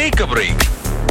take a break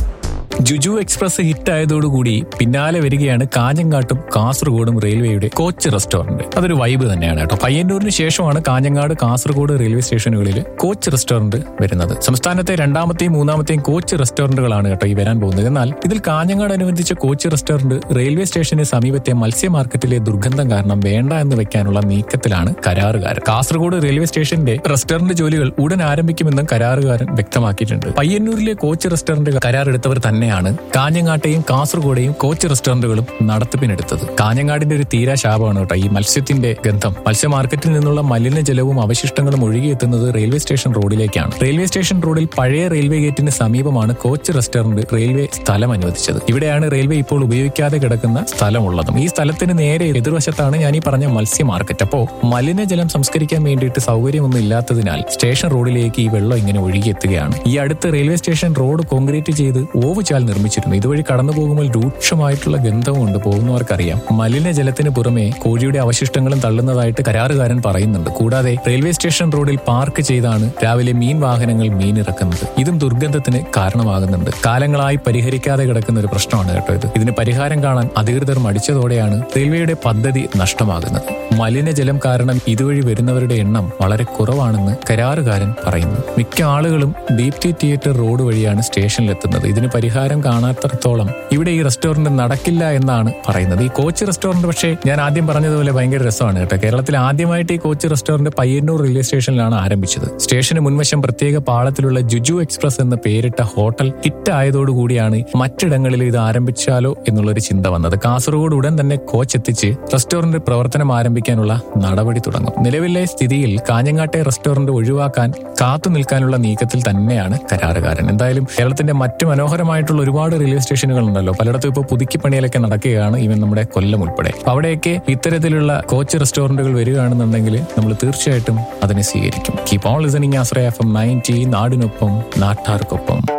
Juju express hit ആയതോടുകൂടി പിന്നാലെ വരികയാണ് കാഞ്ഞങ്ങാട്ടും കാസർഗോഡും റെയിൽവേയുടെ കോച്ച് റെസ്റ്റോറന്റ് അതൊരു വൈബ് തന്നെയാണ് കേട്ടോ പയ്യന്നൂരിന് ശേഷമാണ് കാഞ്ഞങ്ങാട് കാസർഗോഡ് റെയിൽവേ സ്റ്റേഷനുകളിൽ കോച്ച് റെസ്റ്റോറന്റ് വരുന്നത് സംസ്ഥാനത്തെ രണ്ടാമത്തെയും മൂന്നാമത്തെയും കോച്ച് റെസ്റ്റോറന്റുകളാണ് കേട്ടോ ഈ വരാൻ പോകുന്നത് എന്നാൽ ഇതിൽ കാഞ്ഞങ്ങാട് അനുബന്ധിച്ച കോച്ച് റെസ്റ്റോറന്റ് റെയിൽവേ സ്റ്റേഷന് സമീപത്തെ മത്സ്യ മാർക്കറ്റിലെ ദുർഗന്ധം കാരണം വേണ്ട എന്ന് വെക്കാനുള്ള നീക്കത്തിലാണ് കരാറുകാരൻ കാസർഗോഡ് റെയിൽവേ സ്റ്റേഷന്റെ റെസ്റ്റോറന്റ് ജോലികൾ ഉടൻ ആരംഭിക്കുമെന്നും കരാറുകാരൻ വ്യക്തമാക്കിയിട്ടുണ്ട് പയ്യന്നൂരിലെ കോച്ച് റെസ്റ്റോറന്റ് കരാറെടുത്തവർ തന്നെയാണ് കാഞ്ഞങ്ങാട്ടെയും കാസർഗോഡെയും കോച്ച് റെസ്റ്റോറന്റുകളും നടത്തിപ്പിനെടുത്തത് കാഞ്ഞങ്ങാടിന്റെ ഒരു തീരാ ശാപമാണ് കേട്ടോ ഈ മത്സ്യത്തിന്റെ ഗന്ധം മത്സ്യ മാർക്കറ്റിൽ നിന്നുള്ള മലിനജലവും അവശിഷ്ടങ്ങളും ഒഴുകിയെത്തുന്നത് റെയിൽവേ സ്റ്റേഷൻ റോഡിലേക്കാണ് റെയിൽവേ സ്റ്റേഷൻ റോഡിൽ പഴയ റെയിൽവേ ഗേറ്റിന് സമീപമാണ് കോച്ച് റെസ്റ്റോറന്റ് റെയിൽവേ സ്ഥലം അനുവദിച്ചത് ഇവിടെയാണ് റെയിൽവേ ഇപ്പോൾ ഉപയോഗിക്കാതെ കിടക്കുന്ന സ്ഥലമുള്ളതും ഈ സ്ഥലത്തിന് നേരെ എതിർവശത്താണ് ഞാൻ ഈ പറഞ്ഞ മത്സ്യ മാർക്കറ്റ് അപ്പോ മലിനജലം സംസ്കരിക്കാൻ വേണ്ടിയിട്ട് സൗകര്യമൊന്നും ഇല്ലാത്തതിനാൽ സ്റ്റേഷൻ റോഡിലേക്ക് ഈ വെള്ളം ഇങ്ങനെ ഒഴുകിയെത്തുകയാണ് ഈ അടുത്ത് റെയിൽവേ സ്റ്റേഷൻ റോഡ് കോൺക്രീറ്റ് ചെയ്ത് ഓവുചാൽ നിർമ്മിച്ചിരുന്നു ഇതുവഴി കടന്നു പോകുമ്പോൾ രൂക്ഷമായിട്ടുള്ള ഗന്ധമുണ്ട് പോകുന്നവർക്കറിയാം മലിനജലത്തിന് പുറമെ കോഴിയുടെ അവശിഷ്ടങ്ങളും തള്ളുന്നതായിട്ട് കരാറുകാരൻ പറയുന്നുണ്ട് കൂടാതെ റെയിൽവേ സ്റ്റേഷൻ റോഡിൽ പാർക്ക് ചെയ്താണ് രാവിലെ മീൻ വാഹനങ്ങൾ മീൻ ഇറക്കുന്നത് ഇതും ദുർഗന്ധത്തിന് കാരണമാകുന്നുണ്ട് കാലങ്ങളായി പരിഹരിക്കാതെ കിടക്കുന്ന ഒരു പ്രശ്നമാണ് കേട്ടോ ഇത് ഇതിന് പരിഹാരം കാണാൻ അധികൃതർ മടിച്ചതോടെയാണ് റെയിൽവേയുടെ പദ്ധതി നഷ്ടമാകുന്നത് മലിനജലം കാരണം ഇതുവഴി വരുന്നവരുടെ എണ്ണം വളരെ കുറവാണെന്ന് കരാറുകാരൻ പറയുന്നു മിക്ക ആളുകളും ദീപ്തി തിയേറ്റർ റോഡ് വഴിയാണ് സ്റ്റേഷനിലെത്തുന്നത് ഇതിന് പരിഹാരം കാണാത്തടത്തോളം ഇവിടെ ഈ റെസ്റ്റോറന്റ് നടക്കില്ല എന്നാണ് പറയുന്നത് ഈ കോച്ച് റെസ്റ്റോറന്റ് പക്ഷേ ഞാൻ ആദ്യം പറഞ്ഞതുപോലെ ഭയങ്കര രസമാണ് കേട്ടോ കേരളത്തിൽ ആദ്യമായിട്ട് ഈ കോച്ച് റെസ്റ്റോറന്റ് പയ്യന്നൂർ റെയിൽവേ സ്റ്റേഷനിലാണ് ആരംഭിച്ചത് സ്റ്റേഷന് മുൻവശം പ്രത്യേക പാളത്തിലുള്ള ജുജു എക്സ്പ്രസ് എന്ന് പേരിട്ട ഹോട്ടൽ ഹിറ്റ് ആയതോടുകൂടിയാണ് മറ്റിടങ്ങളിൽ ഇത് ആരംഭിച്ചാലോ എന്നുള്ളൊരു ചിന്ത വന്നത് കാസർഗോഡ് ഉടൻ തന്നെ കോച്ച് എത്തിച്ച് റെസ്റ്റോറന്റ് പ്രവർത്തനം ആരംഭിക്കാനുള്ള നടപടി തുടങ്ങും നിലവിലെ സ്ഥിതിയിൽ കാഞ്ഞങ്ങാട്ടെ റെസ്റ്റോറന്റ് ഒഴിവാക്കാൻ കാത്തു നിൽക്കാനുള്ള നീക്കത്തിൽ തന്നെയാണ് കരാറുകാരൻ എന്തായാലും കേരളത്തിന്റെ മറ്റു മനോഹരമായിട്ടുള്ള ഒരുപാട് റെയിൽവേ സ്റ്റേഷനുകൾ ഉണ്ടല്ലോ പലയിടത്തും ഇപ്പോൾ പുതുക്കിപ്പണിയിലൊക്കെ നടക്കുകയാണ് ഈവൻ നമ്മുടെ കൊല്ലം ഉൾപ്പെടെ അപ്പൊ അവിടെയൊക്കെ ഇത്തരത്തിലുള്ള കോച്ച് റെസ്റ്റോറന്റുകൾ വരികയാണെന്നുണ്ടെങ്കിൽ നമ്മൾ തീർച്ചയായിട്ടും അതിനെ സ്വീകരിക്കും keep on listening Ashraya F M ninety നാടിനൊപ്പം നാട്ടാർക്കൊപ്പം